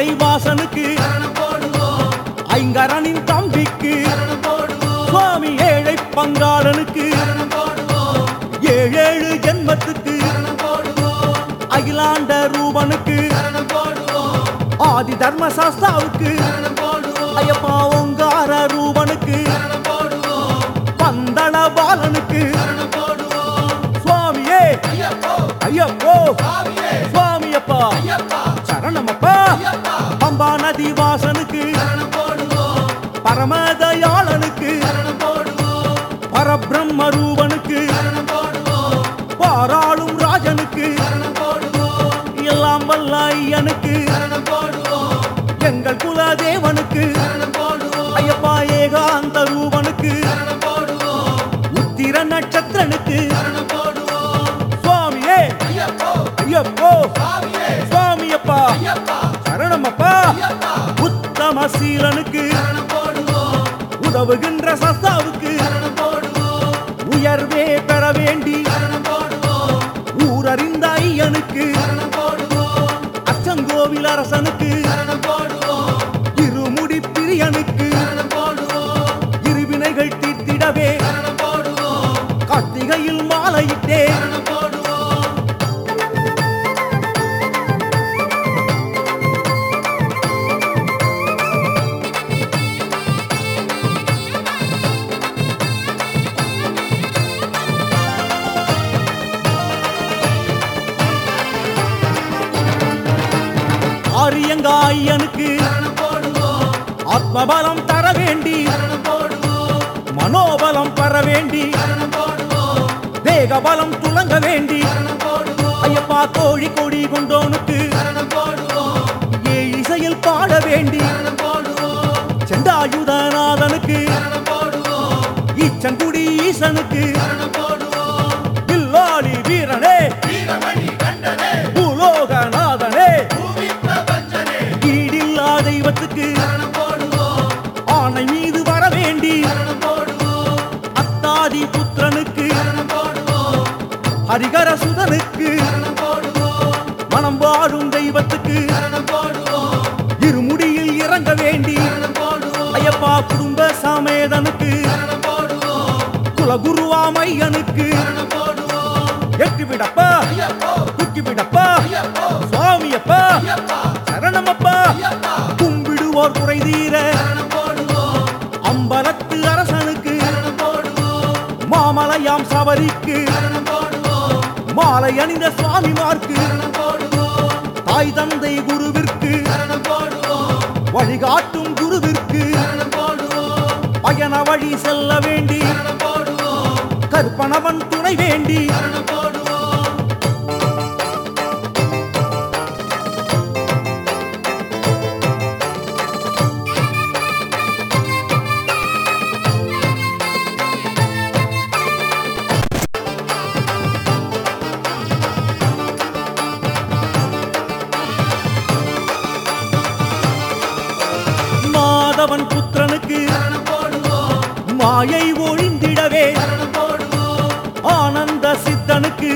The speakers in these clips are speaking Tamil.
மாளிகை வாசனுக்கு ஐங்கரனின் தம்பிக்கு சுவாமி ஏழை பங்காளனுக்கு ஏழேழு ஜென்மத்துக்கு அகிலாண்ட ரூபனுக்கு ஆதி தர்ம சாஸ்தாவுக்கு ஐயப்பா ஓங்கார ரூபனுக்கு பந்தள பாலனுக்கு சுவாமியே ஐயப்போ சுவாமியப்பா சரணமப்பா பம்பா நதி வாசனுக்கு பரமதயாளனுக்கு பரபிரம்ம ரூபனுக்கு பாராளும் ராஜனுக்கு எல்லாம் வல்ல ஐயனுக்கு எங்கள் குல தேவனுக்கு ஐயப்பா ஏகாந்த ரூபனுக்கு உத்திர நட்சத்திரனுக்கு சுவாமியே ஐயப்போ சுவாமியப்பா சரணமப்பா உத்தம சீலனுக்கு உதவுகின்ற சஸ்தாவுக்கு உயர்வே பெற வேண்டி ஊரறிந்த ஐயனுக்கு அச்சங்கோவில் அரசனுக்கு இருமுடி பிரியனுக்கு இருவினைகள் தீர்த்திடவே கார்த்திகையில் மாலையிட்டே ஆரியங்க ஐயனுக்கு ஆத்மபலம் தர வேண்டி மனோபலம் பெற வேண்டி வேகபலம் துலங்க வேண்டி ஐயப்பா கோழி கொடி கொண்டோனுக்கு ஏ இசையில் பாட வேண்டி செண்டாயுதநாதனுக்கு ஈச்சங்குடி ஈசனுக்கு வில்லாளி வீரனே பூலோகநாதனே ஈடில்லா தெய்வத்துக்கு ஆணை மீது வர வேண்டி அத்தாதி புத்திரனுக்கு ஹரிகர சுதனுக்கு மனம் வாழும் தெய்வத்துக்கு இருமுடியில் இறங்க வேண்டி ஐயப்பா குடும்ப சமேதனுக்கு குலகுருவாமையனுக்கு எட்டு விடப்பா தூக்கி விடப்பா சுவாமியப்பா சரணமப்பா கும்பிடுவோர் குறை தீர அம்பலத்து அரசனுக்கு மாமலையாம் சபரிக்கு மாலை அணிந்த சுவாமிமார்க்கு தாய் தந்தை குருவிற்கு வழிகாட்டும் குருவிற்கு பயண வழி செல்ல வேண்டி கற்பனவன் துணை வேண்டி மாதவன் புத்திரனுக்கு மாயை ஒழிந்திடவே ஆனந்த சித்தனுக்கு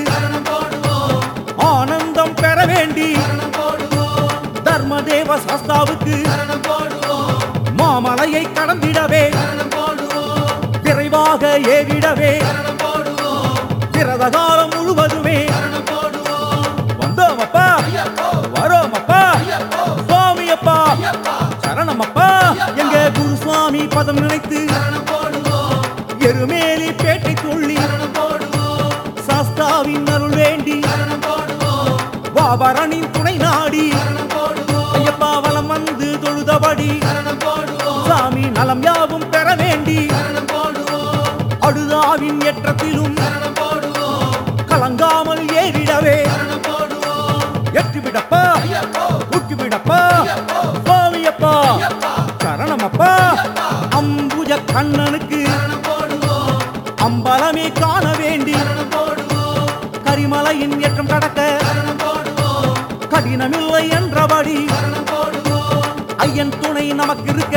ஆனந்தம் பெற வேண்டி தர்மதேவ சாஸ்தாவுக்கு மாமலையை கடந்திடவே விரைவாக ஏறிடவே விரத காலம் முழுவதுமே வந்தோமப்பா வரோமப்பா சுவாமியப்பா சரணமப்பா எங்க குரு சுவாமி பதம் நினைத்து எருமேலி பேட்டை துள்ளி சாஸ்தாவின் அருள் வேண்டி வாபரனின் துணை நாடி ஐயப்பா வலம் வந்து தொழுதபடி சாமி நலம் யாவும் பெற வேண்டி அடுதாவின் ஏற்றத்திலும் கலங்காமல் ஏறிடவே எட்டு விடப்பா ஊக்கி விடப்பா சுவாமியப்பா சரணமப்பா அம்புஜ கண்ணனுக்கு அம்பலமே காண வேண்டி கரிமலையின் ஏற்றம் கடக்க கடினமில்லை என்றபடி ஐயன் துணை நமக்கு இருக்க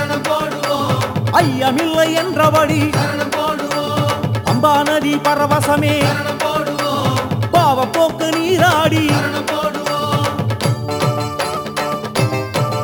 ஐயமில்லை என்றபடி அம்பா நதி பரவசமே பாவ போக்கு நீராடி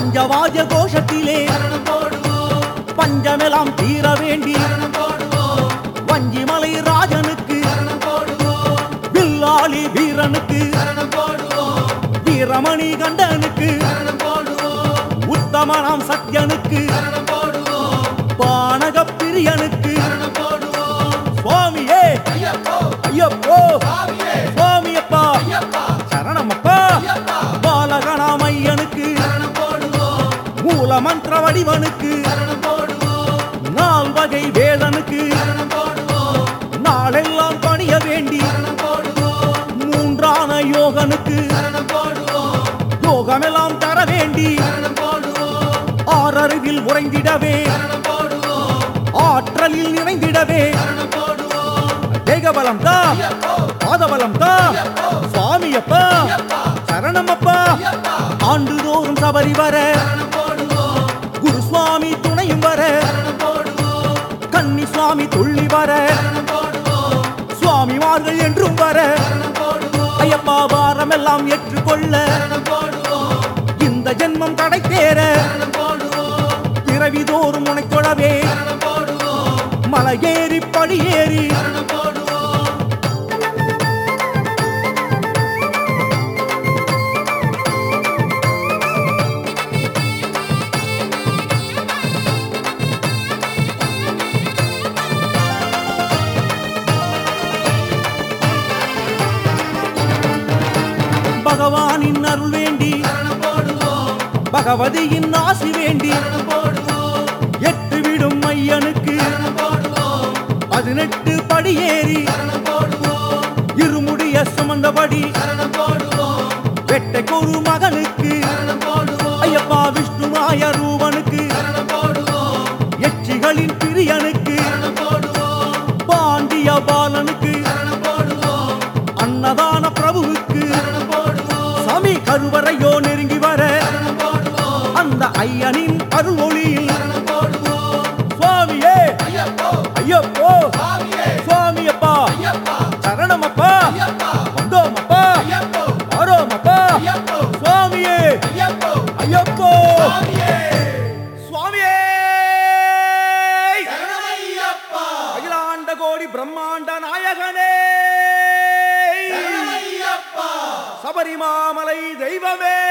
பஞ்சவாஜ கோஷத்திலே பஞ்சமெல்லாம் தீர வேண்டி வஞ்சிமலை ராஜனுக்கு வில்லாளி வீரனுக்கு வீரமணி கண்டனுக்கு உத்தமனாம் சத்யனுக்கு பானக பிரியனுக்கு சுவாமியே ஐயப்போ சுவாமியப்பா சரணமப்பா பாலகணாமையனுக்கு மூல மந்திர வடிவனுக்கு நால் வகை வேதனுக்கு நாளெல்லாம் பணிய வேண்டி மூன்றான யோகனுக்கு யோகமெல்லாம் தர வேண்டி ஆறறிவில் உறைந்திடவே ஆற்றலில் நிறைந்திடவே தேகபலம் தா பாதபலம் தா சுவாமியப்பா சரணமப்பா ஆண்டுதோறும் சபரி வர குரு சுவாமி துணையும் வர கன்னி சுவாமி துள்ளி வர சுவாமிமார்கள் என்றும் வர ஐயப்பா வாரமெல்லாம் ஏற்றுக்கொள்ள இந்த ஜென்மம் கடை தேர பிறவிதோறும் உனைத்தொழவே மலையேறி படியேறி பகவானின் அருள் வேண்டி பகவதியின் ஆசி வேண்டி எட்டு விடும் ஐயனுக்கு பதினெட்டு படியேறி இருமுடிய சுமந்தபடி வெட்டைக்கு ஒரு மகனுக்கு ஐயப்பா விஷ்ணுமாய ரூபனுக்கு எச்சிகளின் பிரியனுக்கு பாண்டிய பாலனுக்கு அன்னதான பிரபுவுக்கு சாமி கருவறையோ நெருங்கி வர அந்த ஐயனின் அருள் ஒளியில் சுவாமியே ஐயப்போ சுவாமியப்பா சரணமப்பா வந்தோமப்பா வரோமப்பா சுவாமியே ஐயப்போ சுவாமியே அகிலாண்ட கோடி பிரம்மாண்ட நாயகனே சபரிமாமலை தெய்வமே